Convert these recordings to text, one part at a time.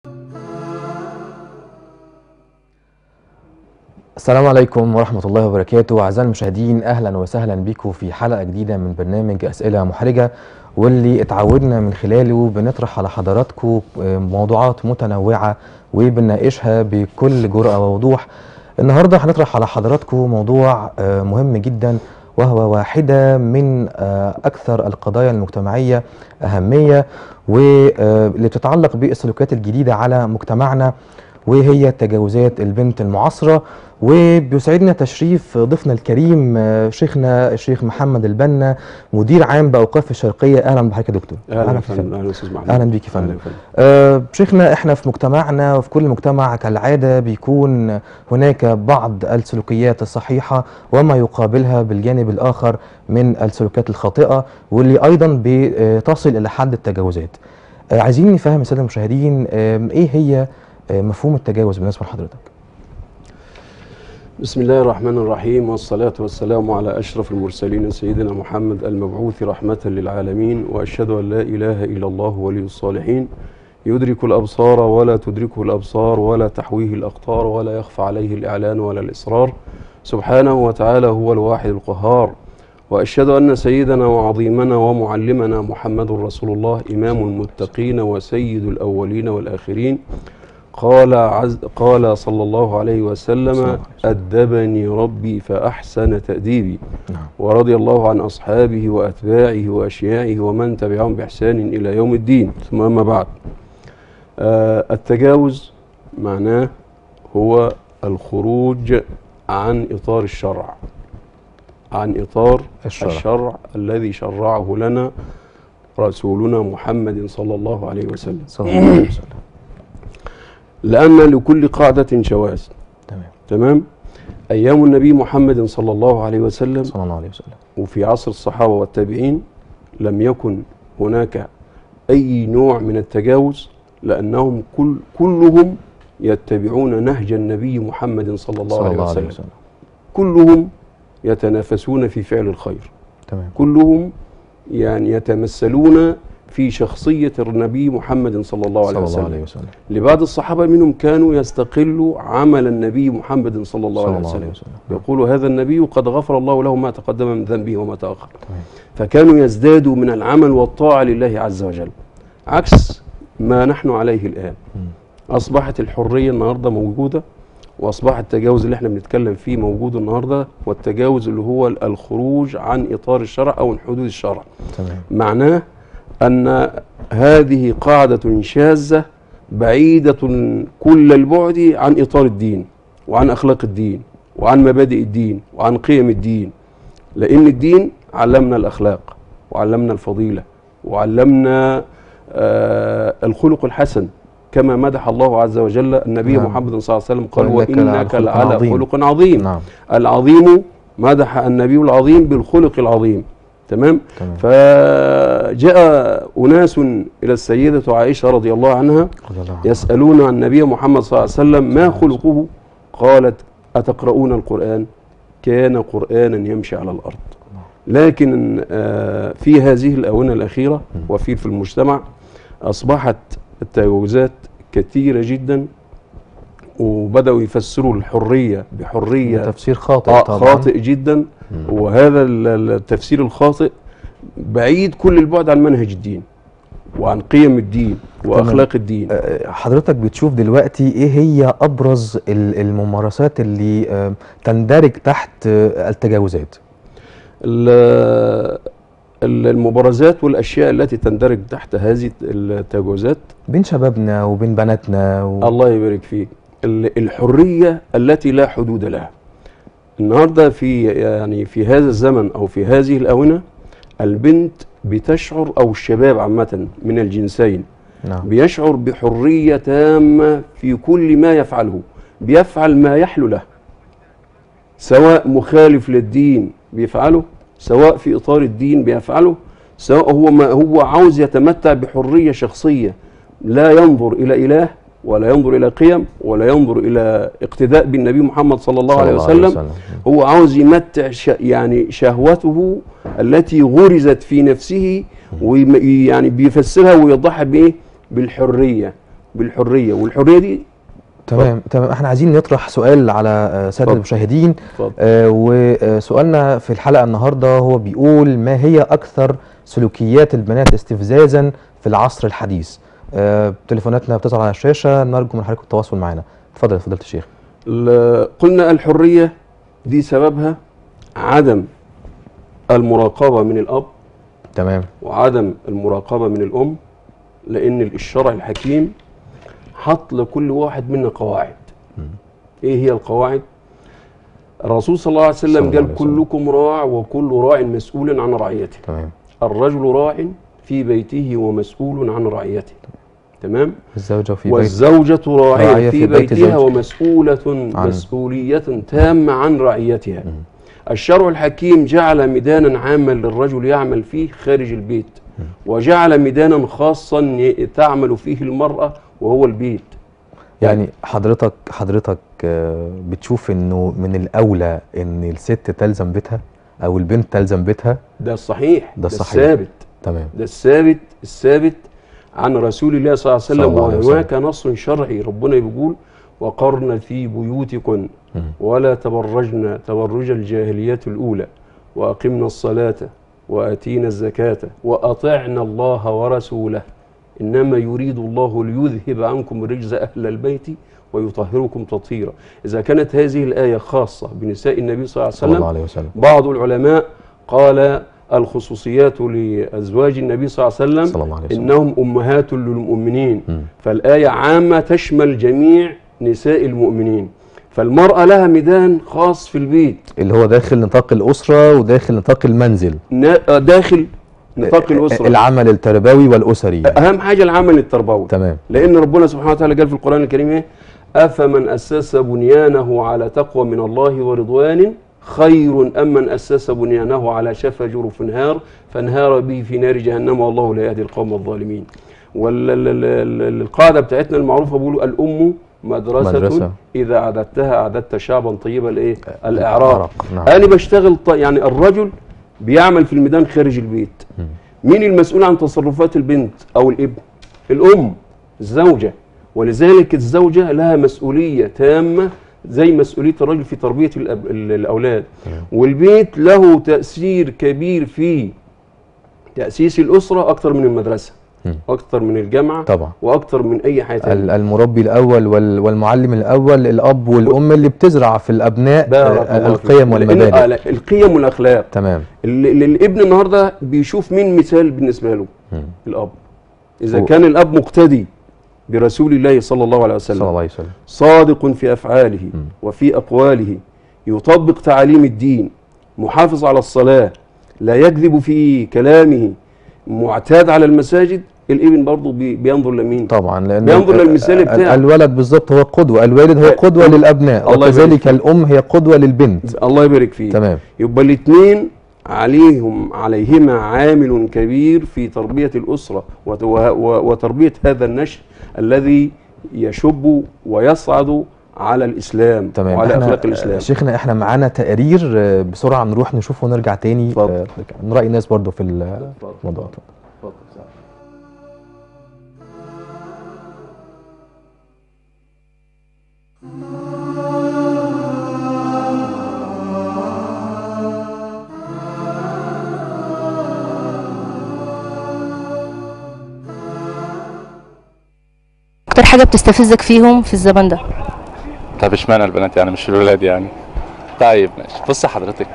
السلام عليكم ورحمة الله وبركاته أعزائي المشاهدين أهلا وسهلا بكم في حلقة جديدة من برنامج أسئلة محرجة واللي اتعودنا من خلاله بنطرح على حضراتكم موضوعات متنوعة وبنناقشها بكل جرأة ووضوح النهاردة هنطرح على حضراتكم موضوع آه، مهم جدا وهو واحدة من آه، أكثر القضايا المجتمعية أهمية واللي بتتعلق بالسلوكيات الجديدة على مجتمعنا وهي تجاوزات البنت المعاصرة وبيسعدنا تشريف ضيفنا الكريم آه، شيخنا الشيخ محمد البنا مدير عام بأوقاف الشرقية أهلا بحضرتك يا دكتور اهلا يا فندم اهلا استاذ محمد أهلا بيك يا فندم. أهلا فندم. آه، شيخنا احنا في مجتمعنا وفي كل مجتمع كالعادة بيكون هناك بعض السلوكيات الصحيحة وما يقابلها بالجانب الآخر من السلوكيات الخاطئة واللي أيضا بتصل إلى حد التجاوزات آه، عايزين نفهم السادة المشاهدين آه، إيه هي آه، مفهوم التجاوز بالنسبة لحضرتك بسم الله الرحمن الرحيم والصلاة والسلام على أشرف المرسلين سيدنا محمد المبعوث رحمة للعالمين وأشهد أن لا إله إلا الله ولي الصالحين يدرك الأبصار ولا تدركه الأبصار ولا تحويه الأقطار ولا يخفى عليه الإعلان ولا الإصرار سبحانه وتعالى هو الواحد القهار وأشهد أن سيدنا وعظيمنا ومعلمنا محمد رسول الله إمام المتقين وسيد الأولين والآخرين قال عز قال صلى الله عليه صلى الله وسلم عليه وسلم. أدبني ربي فأحسن تأديبي نعم ورضي الله عن أصحابه وأتباعه وأشياعه ومن تبعهم بإحسان إلى يوم الدين ثم أما بعد آه التجاوز معناه هو الخروج عن إطار الشرع عن إطار الشرع. الشرع الذي شرعه لنا رسولنا محمد صلى الله عليه وسلم صلى الله عليه وسلم لأن لكل قاعدة شواذ تمام تمام أيام النبي محمد صلى الله عليه وسلم صلى الله عليه وسلم وفي عصر الصحابة والتابعين لم يكن هناك أي نوع من التجاوز لأنهم كل كلهم يتبعون نهج النبي محمد صلى الله, صلى عليه, الله عليه وسلم. وسلم كلهم يتنافسون في فعل الخير تمام كلهم يعني يتمثلون في شخصية النبي محمد صلى الله عليه صلى الله وسلم عليه وسلم لبعض الصحابة منهم كانوا يستقلوا عمل النبي محمد صلى الله صلى عليه الله عليه وسلم وسلم يقول هذا النبي قد غفر الله له ما تقدم من ذنبه وما تأخر تمام فكانوا يزدادوا من العمل والطاعة لله عز وجل عكس ما نحن عليه الآن مم. أصبحت الحرية النهاردة موجودة وأصبح التجاوز اللي احنا بنتكلم فيه موجود النهاردة والتجاوز اللي هو الخروج عن إطار الشرع أو من حدود الشرع تمام معناه أن هذه قاعدة شاذة بعيدة كل البعد عن إطار الدين وعن أخلاق الدين وعن مبادئ الدين وعن قيم الدين لأن الدين علمنا الأخلاق وعلمنا الفضيلة وعلمنا آه الخلق الحسن كما مدح الله عز وجل النبي نعم. محمد صلى الله عليه وسلم قال وإنك لعلى وإنك خلق لعلى عظيم. خلق عظيم نعم العظيم مدح النبي العظيم بالخلق العظيم تمام تمام فجاء أناس إلى السيدة عائشة رضي الله عنها رضي الله عنه. يسألون عن النبي محمد صلى الله عليه وسلم ما خلقه قالت أتقرؤون القرآن كان قرآنا يمشي على الأرض لكن آه، في هذه الآونة الأخيرة وفي في المجتمع أصبحت التجاوزات كثيرة جدا وبدأوا يفسروا الحرية بحرية تفسير خاطئ آه طبعا خاطئ جدا وهذا ال- ال- التفسير الخاطئ بعيد كل البعد عن منهج الدين وعن قيم الدين واخلاق الدين آه، حضرتك بتشوف دلوقتي ايه هي ابرز ال- الممارسات اللي آه، تندرج تحت آه، التجاوزات ال- ال- المبارزات والاشياء التي تندرج تحت هذه التجاوزات بين شبابنا وبين بناتنا و... الله يبارك فيك ال- الحريه التي لا حدود لها النهارده في يعني في هذا الزمن او في هذه الاونه البنت بتشعر او الشباب عامه من الجنسين نعم بيشعر بحرية تامة في كل ما يفعله بيفعل ما يحلو له سواء مخالف للدين بيفعله سواء في إطار الدين بيفعله سواء هو ما هو عاوز يتمتع بحرية شخصية لا ينظر إلى إله ولا ينظر إلى قيم ولا ينظر إلى اقتداء بالنبي محمد صلى الله صلى عليه وسلم هو عاوز يمتع ش... يعني شهوته التي غرزت في نفسه ويعني بيفسرها ويوضحها بايه؟ بالحريه بالحريه والحريه دي تمام تمام احنا عايزين نطرح سؤال على آه، ساده اتفضل. المشاهدين اتفضل. آه، وسؤالنا في الحلقه النهارده هو بيقول ما هي اكثر سلوكيات البنات استفزازا في العصر الحديث آه، تليفوناتنا بتظهر على الشاشه نرجو من حضرتك التواصل معنا اتفضل يا فضيله الشيخ ال- قلنا الحريه دي سببها عدم المراقبه من الاب تمام وعدم المراقبه من الام لان الشرع الحكيم حط لكل واحد منا قواعد ايه هي القواعد الرسول صلى الله عليه صلى وسلم الله قال عليه وسلم. كلكم راع وكل راع مسؤول عن رعيته تمام الرجل راع في بيته ومسؤول عن رعيته تمام الزوجه في بيت والزوجة راعية راعية في, في بيت بيتها زوجها. ومسؤولة عن- مسؤولية تامة عن رعيتها الشرع الحكيم جعل ميدانا عاما للرجل يعمل فيه خارج البيت وجعل ميدانا خاصا ي- تعمل فيه المرأة وهو البيت يعني حضرتك حضرتك آه، بتشوف انه من الاولى ان الست تلزم بيتها او البنت تلزم بيتها ده الصحيح ده الصحيح. الثابت تمام ده الثابت الثابت عن رسول الله صلى الله عليه صلى وسلم الله عليه وهناك نص شرعي ربنا بيقول وقرن في بيوتكن مم. ولا تبرجن تبرج الجاهلية الأولى وأقمنا الصلاة وآتينا الزكاة وأطعنا الله ورسوله إنما يريد الله ليذهب عنكم رجز أهل البيت ويطهركم تطهيرا إذا كانت هذه الآية خاصة بنساء النبي صلى الله عليه صلى الله وسلم عليه وسلم بعض العلماء قال الخصوصيات لأزواج النبي صلى الله عليه وسلم صلى الله عليه وسلم إنهم أمهات للمؤمنين مم. فالآية عامة تشمل جميع نساء المؤمنين فالمرأة لها ميدان خاص في البيت اللي هو داخل نطاق الاسره وداخل نطاق المنزل نا- داخل نطاق الأسرة العمل التربوي والاسري أهم حاجة العمل التربوي تمام لأن ربنا سبحانه وتعالى قال في القرآن الكريم إيه؟ أفمن أسس بنيانه على تقوى من الله ورضوان خير أم من أسس بنيانه على شفا جرف نهار فانهار به في نار جهنم والله لا يهدي القوم الظالمين والقاعدة بتاعتنا المعروفة بيقولوا الأم مدرسة, مدرسة. مدرسة إذا أعددتها أعددت شعبا طيبا الإيه؟ الإعراب نعم أنا بشتغل ط- يعني الرجل بيعمل في الميدان خارج البيت مم. مين المسؤول عن تصرفات البنت أو الابن الأم الزوجة ولذلك الزوجة لها مسؤولية تامة زي مسؤولية الرجل في تربية الأب... ال- الأولاد تمام. والبيت له تأثير كبير في تأسيس الأسرة أكثر من المدرسة مم. أكثر من الجامعة طبعا وأكثر من أي حاجة تانية. ال- المربي الاول وال- والمعلم الاول الاب والام اللي بتزرع في الابناء بارك آه، الله فيك. القيم لأن- والمبادئ آه، لا، القيم والأخلاق تمام اللي اللي الابن النهارده بيشوف مين مثال بالنسبه له مم. الاب اذا هو- كان الاب مقتدي برسول الله صلى الله عليه صلى وسلم الله عليه وسلم صادق في افعاله مم. وفي اقواله يطبق تعاليم الدين محافظ على الصلاه لا يكذب في كلامه معتاد على المساجد الابن برضه بي- بينظر لمين طبعا لان بينظر ال- للمثال ال- بتاعه. الولد بالظبط هو قدوه الوالد هو قدوه للابناء الله يبارك وكذلك فيك. الام هي قدوه للبنت الله يبارك فيه تمام يبقى الاثنين عليهم عليهما عامل كبير في تربية الأسرة وت- و- و- وتربية هذا النشء الذي يشب ويصعد على الإسلام تمام وعلى احنا أخلاق الإسلام شيخنا احنا معانا تقرير آه، بسرعه نروح نشوفه ونرجع تاني اتفضل. آه، نراي الناس برضو في الموضوع اكتر حاجه بتستفزك فيهم في الزمن ده طب اشمعنى البنات يعني مش الولاد يعني طيب ماشي بص حضرتك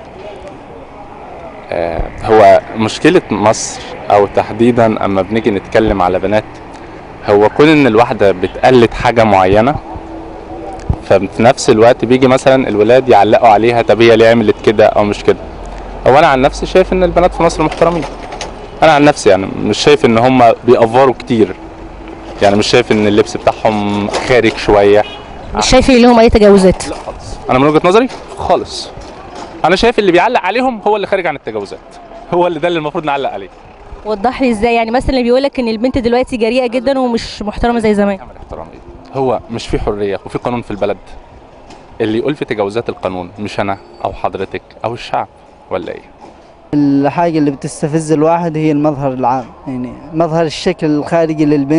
آه هو مشكلة مصر أو تحديدا أما بنيجي نتكلم على بنات هو كون إن الواحدة بتقلد حاجة معينة ففي نفس الوقت بيجي مثلا الولاد يعلقوا عليها طب هي ليه عملت كده أو مش كده هو أنا عن نفسي شايف إن البنات في مصر محترمين أنا عن نفسي يعني مش شايف إن هم بيأفوروا كتير يعني مش شايف إن اللبس بتاعهم خارج شوية مش شايف ان لهم اي تجاوزات لا خالص انا من وجهه نظري خالص انا شايف اللي بيعلق عليهم هو اللي خارج عن التجاوزات هو اللي ده اللي المفروض نعلق عليه وضح لي ازاي يعني مثلا اللي بيقول لك ان البنت دلوقتي جريئه جدا ومش محترمه زي زمان كامل احترام ايه هو مش في حريه وفي قانون في البلد اللي يقول في تجاوزات القانون مش انا او حضرتك او الشعب ولا ايه الحاجة اللي بتستفز الواحد هي المظهر العام يعني مظهر الشكل الخارجي للبنت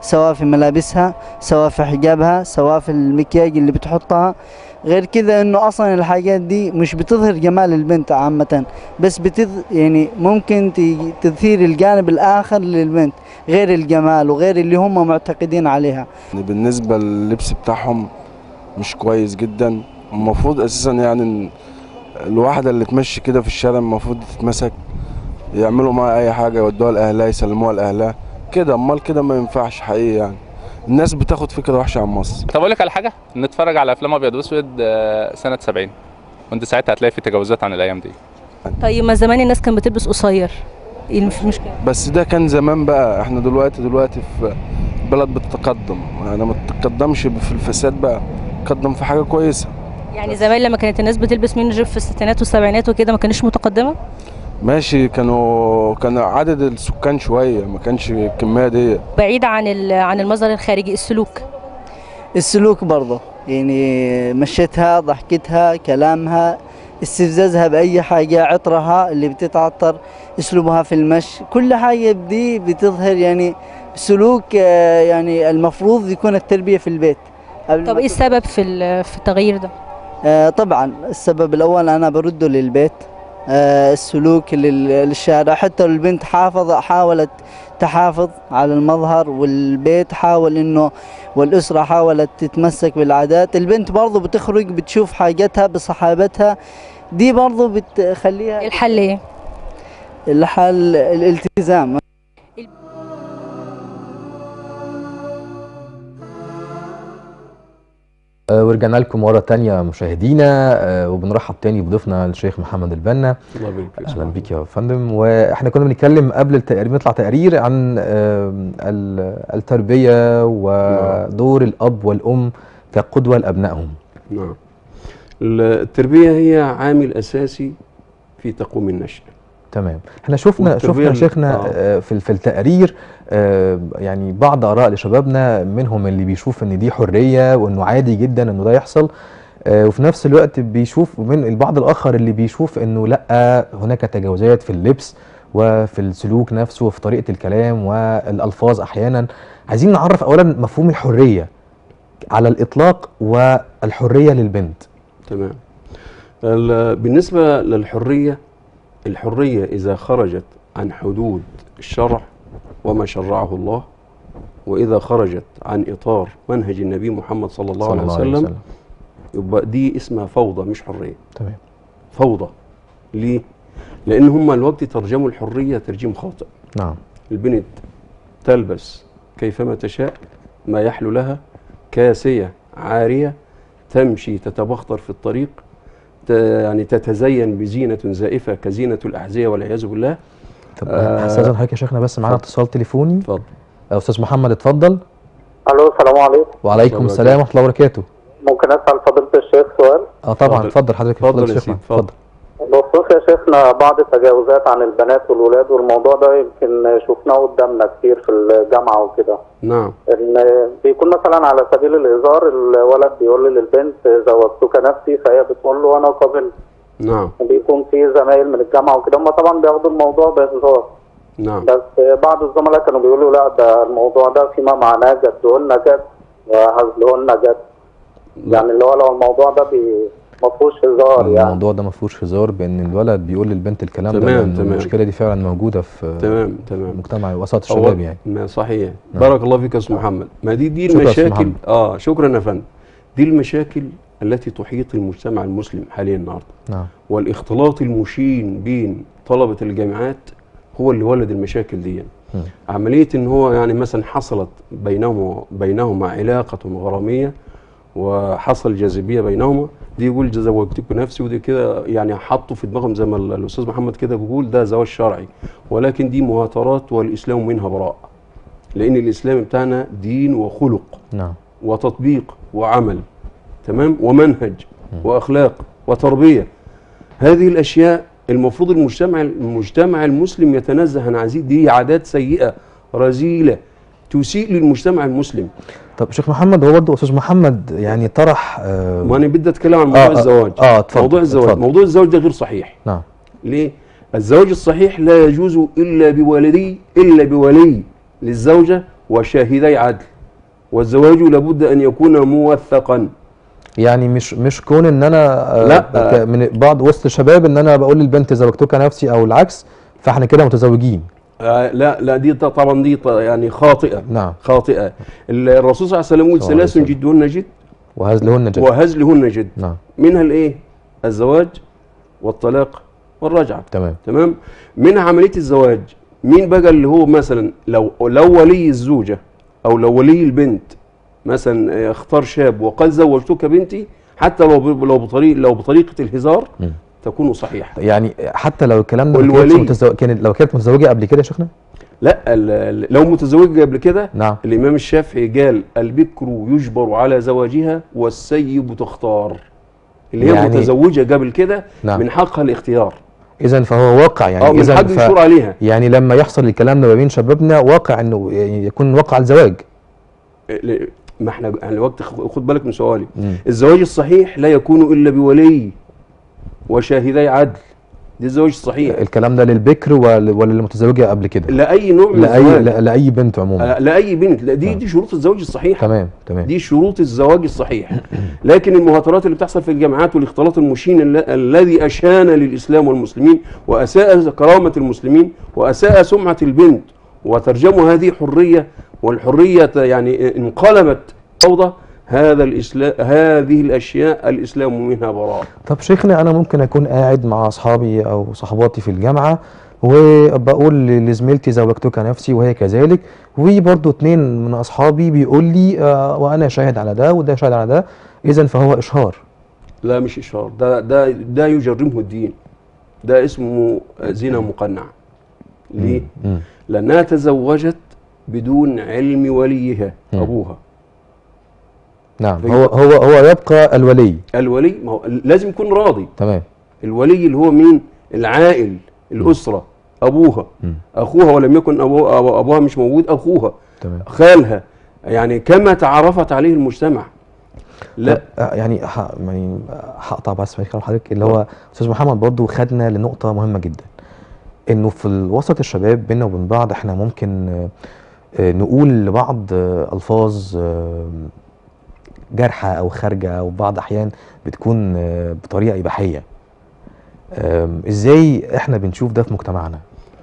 سواء في ملابسها سواء في حجابها سواء في المكياج اللي بتحطها غير كذا انه اصلا الحاجات دي مش بتظهر جمال البنت عامة بس بتظ يعني ممكن ت- تثير الجانب الاخر للبنت غير الجمال وغير اللي هم معتقدين عليها يعني بالنسبة لللبس بتاعهم مش كويس جدا المفروض اساسا يعني إن الواحدة اللي تمشي كده في الشارع المفروض تتمسك يعملوا معاها اي حاجة يودوها لاهلها يسلموها لاهلها كده امال كده ما ينفعش حقيقي يعني الناس بتاخد فكرة وحشة عن مصر طب اقول لك على حاجه نتفرج على افلام ابيض واسود آه، سنه 70 وانت ساعتها هتلاقي في تجاوزات عن الايام دي طيب ما زمان الناس كانت بتلبس قصير ايه المشكله بس ده كان زمان بقى احنا دلوقتي دلوقتي في بلد بتتقدم يعني ما تتقدمش في الفساد بقى تقدم في حاجة كويسة يعني زمان لما كانت الناس بتلبس مين جيب في الستينات والسبعينات وكده ما كانش متقدمه ماشي كانوا كان عدد السكان شوية ما كانش الكمية دي بعيد عن ال- عن المظهر الخارجي السلوك السلوك برضه يعني مشيتها ضحكتها كلامها استفزازها بأي حاجة عطرها اللي بتتعطر اسلوبها في المشي كل حاجة دي بتظهر يعني سلوك آه، يعني المفروض يكون التربية في البيت قبل طب ما ايه السبب في ال- في التغيير ده آه، طبعا السبب الأول أنا برده للبيت آه، السلوك لل- للشارع حتى لو البنت حافظ حاولت تحافظ على المظهر والبيت حاول انه والأسرة حاولت تتمسك بالعادات البنت برضو بتخرج بتشوف حاجتها بصحابتها دي برضو بتخليها الحل ايه الحل الالتزام آه، ورجعنا لكم مرة تانية مشاهدينا آه، وبنرحب تاني بضيفنا الشيخ محمد البنا الله يبارك فيك اهلا بيك يا فندم واحنا كنا بنتكلم قبل التقرير بنطلع تقرير عن آه، ال- التربية ودور الأب والأم كقدوة لأبنائهم نعم التربية هي عامل أساسي في تقويم النشأ تمام احنا شفنا والتربية شفنا ال- شيخنا آه. آه، في في التقرير آه، يعني بعض اراء لشبابنا منهم اللي بيشوف ان دي حريه وانه عادي جدا انه ده يحصل آه، وفي نفس الوقت بيشوف ومن البعض الاخر اللي بيشوف انه لا هناك تجاوزات في اللبس وفي السلوك نفسه وفي طريقه الكلام والالفاظ احيانا عايزين نعرف اولا مفهوم الحريه على الاطلاق والحريه للبنت تمام ال- بالنسبة للحرية الحرية إذا خرجت عن حدود الشرع وما شرعه الله وإذا خرجت عن إطار منهج النبي محمد صلى الله, عليه, وسلم يبقى دي اسمها فوضى مش حرية تمام فوضى ليه؟ لأن هم الوقت ترجموا الحرية ترجيم خاطئ نعم البنت تلبس كيفما تشاء ما يحلو لها كاسية عارية تمشي تتبختر في الطريق ت- يعني تتزين بزينة زائفة كزينة الأحذية والعياذ بالله طب آه، استاذن حضرتك يا شيخنا بس معانا اتفضل. اتصال تليفوني اتفضل آه، استاذ محمد اتفضل الو السلام عليكم وعليكم الله السلام ورحمه الله وبركاته ممكن اسال فضيله الشيخ سؤال اه طبعا اتفضل. اتفضل حضرتك اتفضل اتفضل يا شيخنا سيدي، اتفضل. بخصوص يا شيخنا بعض التجاوزات عن البنات والولاد والموضوع ده يمكن شفناه قدامنا كتير في الجامعه وكده نعم ان بيكون مثلا على سبيل الهزار الولد بيقول للبنت زوجتك نفسي فهي بتقول له انا قبلت نعم بيكون في زمايل من الجامعه وكده هم طبعا بياخدوا الموضوع بهزار نعم بس بعض الزملاء كانوا بيقولوا لا ده الموضوع ده فيما معناه جدهن جد وهزلهن جد يعني اللي هو لو الموضوع ده بي- ما فيهوش هزار يعني الموضوع ده ما فيهوش هزار بان الولد بيقول للبنت الكلام ده تمام، لأن تمام. المشكله دي فعلا موجوده في تمام تمام مجتمع وسط هو- الشباب يعني ما صحيح نعم. بارك الله فيك يا استاذ محمد ما دي دي شكرا يا أستاذ المشاكل محمد. اه شكرا يا فندم دي المشاكل التي تحيط المجتمع المسلم حاليا النهارده نعم والاختلاط المشين بين طلبة الجامعات هو اللي ولد المشاكل دي مم. عملية ان هو يعني مثلا حصلت بينهما بينهما علاقة غرامية وحصل جاذبية بينهما دي يقول زوجتك نفسي ودي كده يعني حطوا في دماغهم زي ما ال- الاستاذ محمد كده بيقول ده زواج شرعي ولكن دي مهاترات والاسلام منها براء لان الاسلام بتاعنا دين وخلق نعم وتطبيق وعمل تمام ومنهج واخلاق وتربيه هذه الاشياء المفروض المجتمع المجتمع المسلم يتنزه عن هذه دي عادات سيئه رذيله تسيء للمجتمع المسلم طب شيخ محمد هو برضه استاذ محمد يعني طرح آه ما انا بدي اتكلم عن موضوع آه، آه، الزواج آه، اتفضل، موضوع الزواج اتفضل. موضوع الزواج ده غير صحيح نعم ليه الزواج الصحيح لا يجوز الا بولدي الا بولي للزوجه وشاهدي عدل والزواج لابد ان يكون موثقا يعني مش مش كون ان انا آه، لا، ك- آه. من بعض وسط الشباب ان انا بقول للبنت زوجتك نفسي او العكس فاحنا كده متزوجين آه، لا لا دي ط- طبعا دي ط- يعني خاطئه نعم خاطئه الرسول صلى الله عليه وسلم يقول صلى الله عليه ثلاث وسلم. جدهن جد وهزلهن جد وهزلهن جد نعم منها الايه الزواج والطلاق والرجعه تمام تمام منها عمليه الزواج مين بقى اللي هو مثلا لو لو ولي الزوجه او لو ولي البنت مثلا آه، اختار شاب وقال زوجتك بنتي حتى لو ب- لو بطريق لو بطريقه الهزار مم. تكون صحيحه يعني حتى لو الكلام ده ما كانتش والولي. متزوج كانت لو كانت متزوجه قبل كده يا شيخنا لا ال- ال- لو متزوجه قبل كده نعم الامام الشافعي قال البكر يجبر على زواجها والسيب تختار اللي هي يعني- متزوجه قبل كده نعم من حقها الاختيار اذا فهو واقع يعني اه من اذا حق ف... الشور عليها يعني لما يحصل الكلام ده ما بين شبابنا واقع انه يعني يكون واقع الزواج ل- ما احنا يعني وقت خ- خد بالك من سؤالي مم. الزواج الصحيح لا يكون الا بولي وشاهدي عدل دي الزواج الصحيح الكلام ده للبكر ول- ولا للمتزوجه قبل كده لاي نوع من لاي الزواج لا- لاي بنت عموما آه، لاي بنت لا دي آه. دي شروط الزواج الصحيح تمام تمام دي شروط الزواج الصحيح لكن المهاترات اللي بتحصل في الجامعات والاختلاط المشين الل- الذي اشان للاسلام والمسلمين واساء كرامه المسلمين واساء سمعه البنت وترجموا هذه حريه والحريه ت- يعني انقلبت فوضى هذا الاسلام هذه الاشياء الاسلام منها براء طب شيخنا انا ممكن اكون قاعد مع اصحابي او صحباتي في الجامعه وبقول ل- لزميلتي زوجتك نفسي وهي كذلك وبرضه اتنين من اصحابي بيقول لي آه وانا شاهد على ده وده شاهد على ده اذا فهو اشهار لا مش اشهار ده ده ده يجرمه الدين ده اسمه زنا مقنع ليه؟ مم. لأنها تزوجت بدون علم وليها مم. أبوها نعم في- هو هو هو يبقى الولي الولي ما هو لازم يكون راضي تمام الولي اللي هو مين العائل الأسرة أبوها مم. أخوها ولم يكن أبوها, أبوها مش موجود أخوها تمام خالها يعني كما تعرفت عليه المجتمع لا طب، آه، يعني ه- يعني هقطع بس في كلام حضرتك اللي هو استاذ محمد برضو خدنا لنقطه مهمه جدا انه في وسط الشباب بينا وبين بعض احنا ممكن آه، آه، نقول لبعض آه، الفاظ آه، جارحه او خارجه او بعض احيان بتكون آه، بطريقه اباحيه آم، ازاي احنا بنشوف ده في مجتمعنا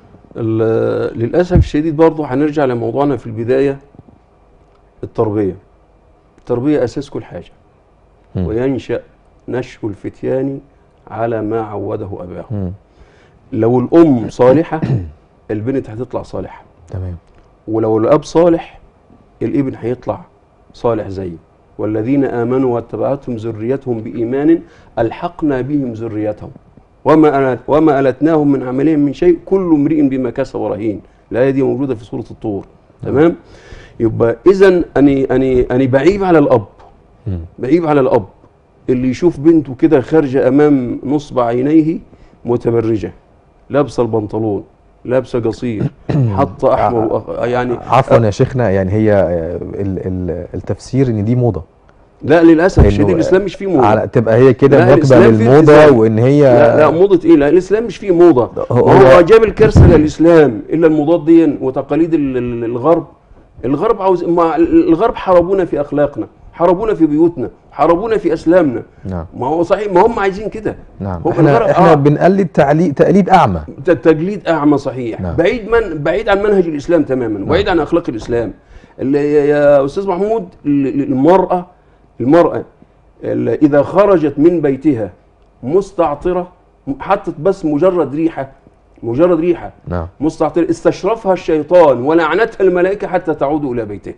ال- للأسف الشديد برضه هنرجع لموضوعنا في البداية التربية التربية أساس كل حاجة مم. وينشأ نشأ الفتيان على ما عوده أباه مم. لو الأم صالحة البنت هتطلع صالحة تمام ولو الأب صالح الابن هيطلع صالح زيه والذين آمنوا واتبعتهم ذريتهم بإيمان ألحقنا بهم ذريتهم وما ألت وما ألتناهم من عملهم من شيء كل امرئ بما كسب رهين الآية دي موجودة في سورة الطور تمام يبقى إذا أني أني أني بعيب على الأب مم. بعيب على الأب اللي يشوف بنته كده خارجة أمام نصب عينيه متبرجة لابسة البنطلون لابسة قصير حاطة أحمر وأخ- يعني عفوا يا شيخنا يعني هي آه، ال- ال- التفسير ان دي موضه لا للاسف إنه- الشديد الاسلام مش فيه موضه على تبقى هي كده لا، مواكبه الإسلام فيه للموضه التزام. وان هي لا لا موضه ايه لا الاسلام مش فيه موضه هو- هو, هو- جاب الكارثه للاسلام الا الموضات دي وتقاليد ال- ال- الغرب الغرب عاوز ما الغرب حاربونا في اخلاقنا حاربونا في بيوتنا حاربونا في اسلامنا نعم ما هو صحيح ما هم عايزين كده نعم هو احنا الغرب- احنا آه. بنقلد تعليق تقليد اعمى ت- تجليد اعمى صحيح نعم. بعيد من بعيد عن منهج الاسلام تماما وبعيد عن اخلاق الاسلام اللي يا- يا استاذ محمود ال- المراه المراه ال- اذا خرجت من بيتها مستعطره حطت بس مجرد ريحه مجرد ريحه نعم مستعطره استشرفها الشيطان ولعنتها الملائكه حتى تعود الى بيتها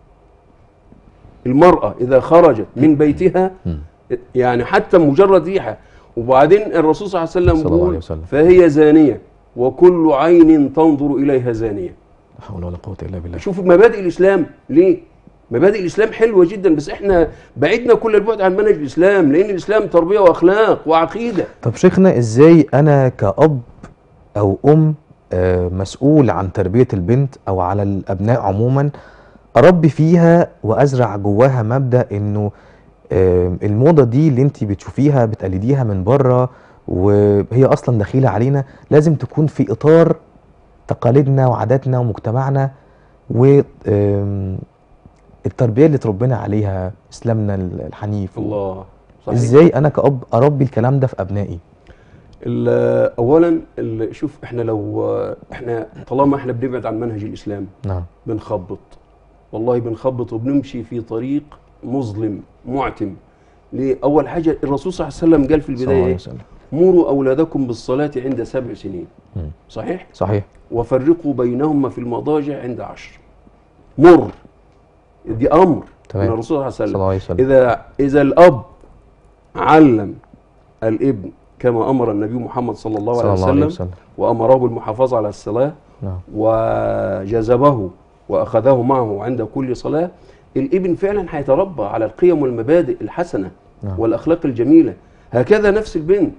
المراه اذا خرجت من بيتها مم. يعني حتى مجرد ريحه وبعدين الرسول صلى الله عليه وسلم صلى الله عليه بيقول وسلم. فهي زانيه وكل عين تنظر اليها زانيه لا حول ولا قوه الا بالله شوف مبادئ الاسلام ليه مبادئ الاسلام حلوه جدا بس احنا بعدنا كل البعد عن منهج الاسلام لان الاسلام تربيه واخلاق وعقيده طب شيخنا ازاي انا كأب او ام آه، مسؤول عن تربية البنت او على الابناء عموما اربي فيها وازرع جواها مبدأ انه آه، الموضة دي اللي انت بتشوفيها بتقلديها من بره وهي اصلا دخيلة علينا لازم تكون في اطار تقاليدنا وعاداتنا ومجتمعنا و آم، التربيه اللي اتربينا عليها اسلامنا الحنيف الله صحيح ازاي انا كأب اربي الكلام ده في ابنائي ال- اولا ال- شوف احنا لو احنا طالما احنا بنبعد عن منهج الاسلام نعم بنخبط والله بنخبط وبنمشي في طريق مظلم معتم ليه؟ اول حاجه الرسول صلى الله عليه وسلم قال في صلى الله البدايه عليه إيه؟ وسلم مروا اولادكم بالصلاه عند سبع سنين مم. صحيح صحيح وفرقوا بينهما في المضاجع عند عشر مر دي امر تمام. من الرسول صلى الله عليه صلى وسلم الله عليه وسلم اذا اذا الاب علم الابن كما امر النبي محمد صلى الله صلى عليه الله عليه وسلم وسلم وامره بالمحافظه على الصلاه نعم وجذبه واخذه معه عند كل صلاه الابن فعلا هيتربى على القيم والمبادئ الحسنه نعم. والاخلاق الجميله هكذا نفس البنت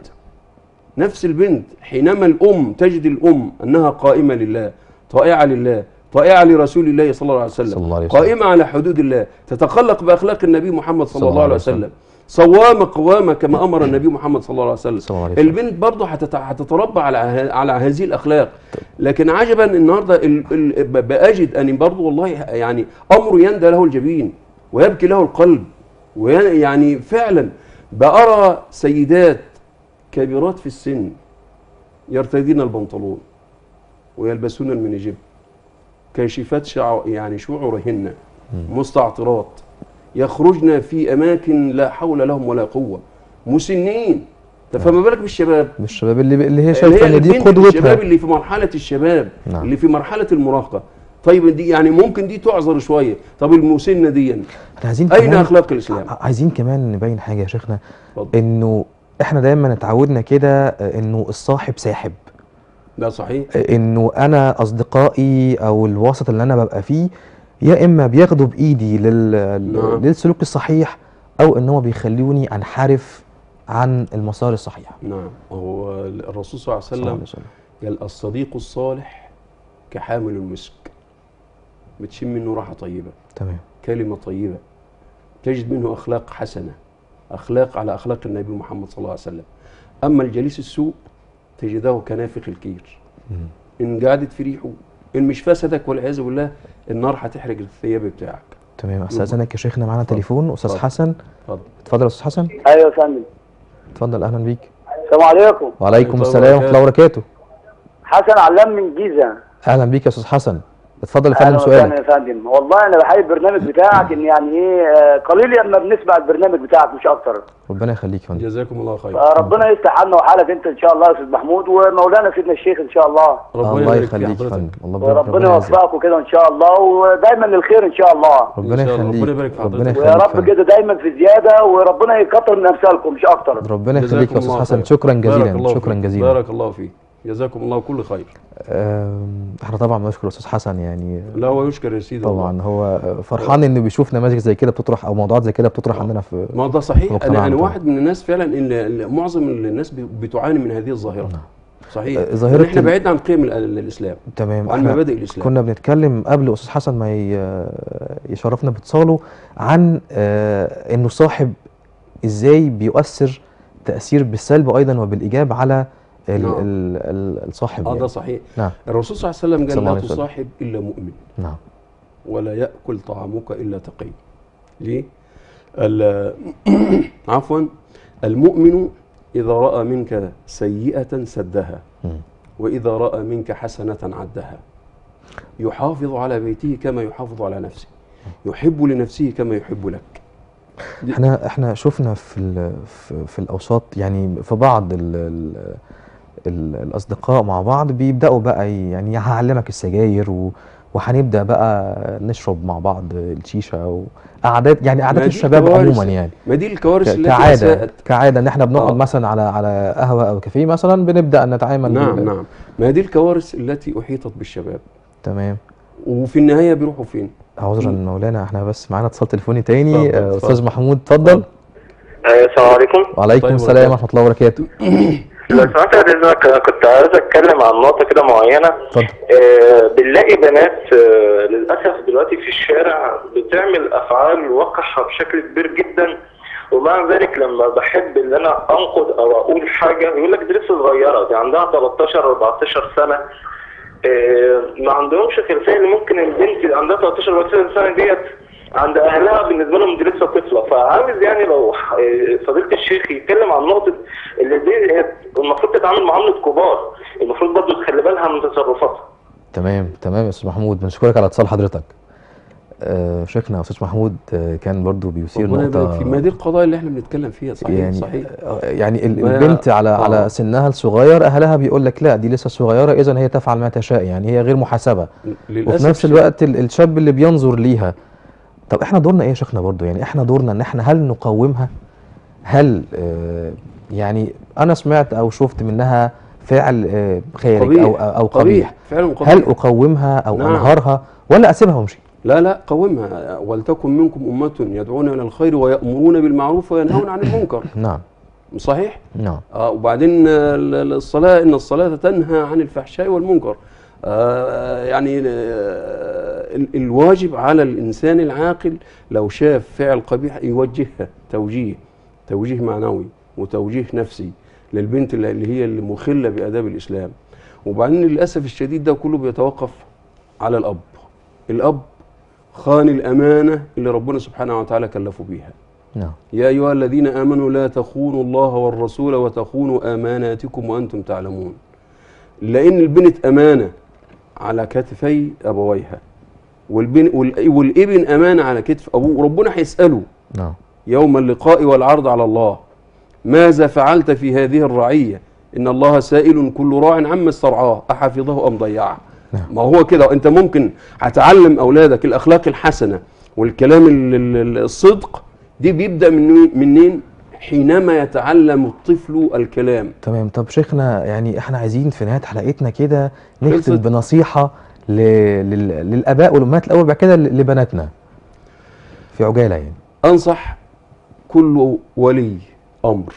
نفس البنت حينما الام تجد الام انها قائمه لله طائعه لله طائعه لرسول الله صلى الله عليه وسلم صلى الله عليه وسلم. قائمه على حدود الله تتخلق باخلاق النبي محمد صلى, الله عليه وسلم صوامه قوامه كما امر النبي محمد صلى الله عليه وسلم صلى الله عليه وسلم. البنت برضه هتت- هتتربى على ه- على هذه الاخلاق لكن عجبا النهارده ال- ال- ب- باجد ان برضه والله يعني امر يندى له الجبين ويبكي له القلب ويعني فعلا بأرى سيدات كبيرات في السن يرتدين البنطلون ويلبسون المنجب كاشفات شعر يعني شعورهن مستعطرات يخرجن في اماكن لا حول لهم ولا قوه مسنين طب فما بالك بالشباب بالشباب اللي اللي هي اللي شايفه هي ان دي البنت الشباب قدوتها اللي في مرحله الشباب نعم. اللي في مرحله المراهقه طيب دي يعني ممكن دي تعذر شويه طب المسنه دي احنا عايزين اين كمان اخلاق الاسلام ع- عايزين كمان نبين حاجه يا شيخنا اتفضل. انه احنا دايما اتعودنا كده آه، انه الصاحب ساحب ده صحيح آه، انه انا اصدقائي او الوسط اللي انا ببقى فيه يا اما بياخدوا بايدي لل... نعم. للسلوك الصحيح او ان هو بيخلوني انحرف عن المسار الصحيح نعم هو الرسول صلى الله صلى الله عليه عليه وسلم وسلم قال الصديق الصالح كحامل المسك بتشم منه راحه طيبه تمام كلمه طيبه تجد منه اخلاق حسنه اخلاق على اخلاق النبي محمد صلى الله عليه وسلم اما الجليس السوء تجده كنافخ الكير ان قعدت في ريحه ان مش فسدك والعياذ بالله النار هتحرق الثياب بتاعك تمام استاذنك يا شيخنا معانا تليفون استاذ اتفضل. حسن اتفضل اتفضل يا استاذ حسن ايوه يا فندم اتفضل اهلا بيك السلام عليكم وعليكم الله السلام ورحمه الله وبركاته حسن علام من جيزه اهلا بيك يا استاذ حسن اتفضل يا اهلا فندم وسهلا سؤالك يا فندم والله انا بحب البرنامج بتاعك ان يعني ايه آه، قليل لما بنسمع البرنامج بتاعك مش اكتر ربنا يخليك يا فندم جزاكم الله خير فربنا يفتح عنا وحالك انت ان شاء الله يا استاذ محمود ومولانا سيدنا الشيخ ان شاء الله الله يبارك في يخليك يا حضرتك. فندم الله وربنا يعزك. يوفقكم كده ان شاء الله ودايما للخير ان شاء الله ربنا إن شاء الله. يخليك ربنا يبارك في ربنا حضرتك. يخليك ويا يا رب فندم. كده دايما في زياده وربنا يكتر من امثالكم مش اكتر ربنا جزاكم يخليك يا استاذ الله حسن خير. شكرا بارك جزيلا الله شكرا فيك. جزيلا بارك الله فيك جزاكم الله كل خير آم، احنا طبعا بنشكر استاذ حسن يعني لا هو يشكر يا سيدي والله. طبعا هو فرحان انه بيشوف نماذج زي كده بتطرح او موضوعات زي كده بتطرح عندنا في ما ده صحيح مقتنع انا انا طبعا. واحد من الناس فعلا اللي اللي معظم الناس بي- بتعاني من هذه الظاهره صحيح آه، ظاهرة لأن احنا ال- بعدنا عن قيم ال- ال- الاسلام تمام وعن احنا مبادئ الاسلام كنا بنتكلم قبل استاذ حسن ما ي- يشرفنا باتصاله عن آه، انه صاحب ازاي بيؤثر تاثير بالسلب ايضا وبالايجاب على ال نعم. ال ال الصاحب اه يعني. ده صحيح نعم الرسول صلى الله عليه وسلم صلى قال الله لا عليه وسلم. تصاحب الا مؤمن نعم ولا ياكل طعامك الا تقي ليه ال- عفوا المؤمن اذا راى منك سيئه سدها مم. واذا راى منك حسنه عدها يحافظ على بيته كما يحافظ على نفسه يحب لنفسه كما يحب لك دي- احنا احنا شفنا في ال في, في الاوساط يعني في بعض ال ال ال الاصدقاء مع بعض بيبداوا بقى ي- يعني هعلمك السجاير و وهنبدا بقى نشرب مع بعض الشيشه وقعدات يعني ما قعدات دي الشباب كوارث. عموما يعني ما دي الكوارث ك- التي كعاده أساءت كعاده ان احنا بنقعد آه. مثلا على على قهوه او كافيه مثلا بنبدا نتعامل نعم بال- نعم ما دي الكوارث التي احيطت بالشباب تمام وفي النهايه بيروحوا فين؟ عذرا مولانا احنا بس معانا اتصال تليفوني تاني اتفضل، آه، اتفضل. استاذ محمود اتفضل السلام عليكم وعليكم طيب، السلام وبركاته. ورحمه الله وبركاته لو سمحت يا اذنك انا كنت عايز اتكلم عن نقطه كده معينه اتفضل آه، بنلاقي بنات آه، للاسف دلوقتي في الشارع بتعمل افعال وقحه بشكل كبير جدا ومع ذلك لما بحب ان انا انقد او اقول حاجه يقول لك دي لسه صغيره دي عندها 13 14 سنه آه، ما عندهمش خلفيه اللي ممكن البنت اللي عندها 13 14 سنه ديت عند اهلها بالنسبه لهم دي لسه طفله فعاوز يعني لو آه، فضيله الشيخ يتكلم عن نقطه اللي دي هي المفروض تتعامل معامله كبار المفروض برضه تخلي بالها من تصرفاتها تمام تمام يا استاذ محمود بنشكرك على اتصال حضرتك آه شيخنا استاذ محمود آه كان برضو بيثير ربنا يبارك نقطه فيه ما دي القضايا اللي احنا بنتكلم فيها صحيح يعني صحيح آه، يعني ال- ما- البنت على آه. على سنها الصغير اهلها بيقول لك لا دي لسه صغيره اذا هي تفعل ما تشاء يعني هي غير محاسبه للاسف وفي نفس الوقت ال- الشاب اللي بينظر ليها طب احنا دورنا ايه يا شيخنا برضو يعني احنا دورنا ان احنا هل نقومها هل آه يعني انا سمعت او شفت منها فعل آه خارج قبيح او او قبيح قبيح فعلا قبيح هل اقومها او نعم. انهارها ولا اسيبها وامشي لا لا قومها ولتكن منكم أمة يدعون إلى الخير ويأمرون بالمعروف وينهون عن المنكر نعم صحيح؟ نعم آه وبعدين آه، ال- ال- الصلاة إن الصلاة تنهى عن الفحشاء والمنكر آه يعني آه ال- الواجب على الإنسان العاقل لو شاف فعل قبيح يوجهها توجيه توجيه معنوي وتوجيه نفسي للبنت اللي اللي هي اللي مخلة بآداب الإسلام وبعدين للأسف الشديد ده كله بيتوقف على الأب الأب خان الأمانة اللي ربنا سبحانه وتعالى كلفه بيها نعم يا أيها الذين آمنوا لا تخونوا الله والرسول وتخونوا أماناتكم وأنتم تعلمون لأن البنت أمانة على كتفي أبويها والبن وال- والابن أمانة على كتف أبوه وربنا هيسأله نعم يوم اللقاء والعرض على الله ماذا فعلت في هذه الرعية إن الله سائل كل راع عما استرعاه أحفظه أم ضيعه نعم. ما هو كده أنت ممكن هتعلم أولادك الأخلاق الحسنة والكلام ال- ال- ال- الصدق دي بيبدأ من منين حينما يتعلم الطفل الكلام تمام طب شيخنا يعني احنا عايزين في نهايه حلقتنا كده نختم خلصت. بنصيحه ل... لل... للاباء والامهات الاول بعد كده ل- لبناتنا في عجاله يعني أنصح كل ولي أمر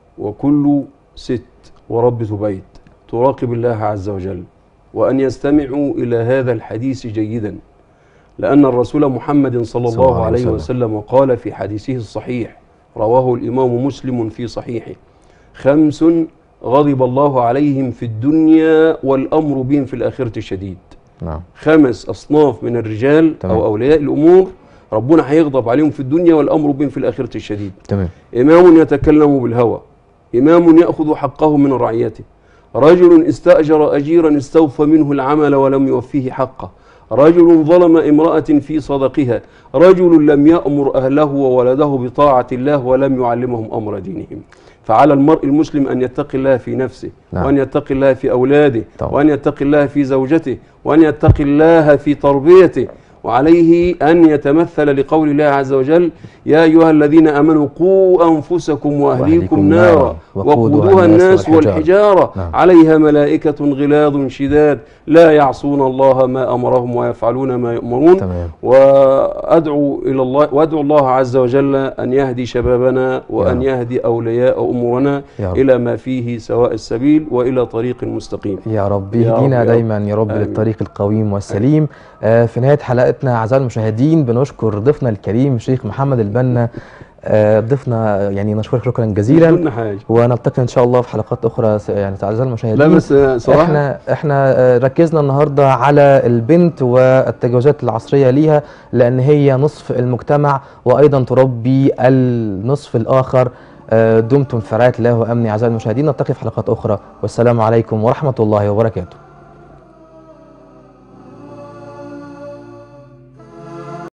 وكل ست وربة بيت تراقب الله عز وجل وأن يستمعوا إلى هذا الحديث جيدا لأن الرسول محمد صلى صلى الله الله عليه عليه وسلم. وسلم قال في حديثه الصحيح رواه الإمام مسلم في صحيحه خمس غضب الله عليهم في الدنيا والأمر بهم في الآخرة شديد نعم خمس أصناف من الرجال تمام. أو أولياء الأمور ربنا هيغضب عليهم في الدنيا والأمر بهم في الآخرة الشديد تمام إمام يتكلم بالهوى إمام يأخذ حقه من رعيته رجل استأجر أجيرا استوفى منه العمل ولم يوفيه حقه رجل ظلم امرأة في صدقها رجل لم يأمر أهله وولده بطاعة الله ولم يعلمهم أمر دينهم فعلى المرء المسلم أن يتقي الله في نفسه نعم. وأن يتقي الله في أولاده طبعا. وأن يتقي الله في زوجته وأن يتقي الله في تربيته وعليه أن يتمثل لقول الله عز وجل يا أيها الذين آمنوا قوا أنفسكم وأهليكم وأهليكم نارا نارا وقودها الناس والحجارة نعم. عليها ملائكة غلاظ شداد لا يعصون الله ما أمرهم ويفعلون ما يؤمرون تمام وأدعو إلى الله وأدعو الله عز وجل أن يهدي شبابنا وأن رب. يهدي أولياء أمورنا يا رب. إلى ما فيه سواء السبيل وإلى طريق مستقيم يا رب يا رب، يهدينا يا رب. دايما يا رب آمين. للطريق القويم والسليم آه في نهايه حلقتنا اعزائي المشاهدين بنشكر ضيفنا الكريم شيخ محمد البنا آه ضيفنا يعني نشكرك شكرا جزيلا قلنا حاجة ونلتقي ان شاء الله في حلقات اخرى س- يعني اعزائي المشاهدين لا بس صراحة احنا احنا آه، ركزنا النهارده على البنت والتجاوزات العصريه ليها لان هي نصف المجتمع وايضا تربي النصف الاخر آه، دمتم في رعايه الله وامن اعزائي المشاهدين نلتقي في حلقات اخرى والسلام عليكم ورحمه الله وبركاته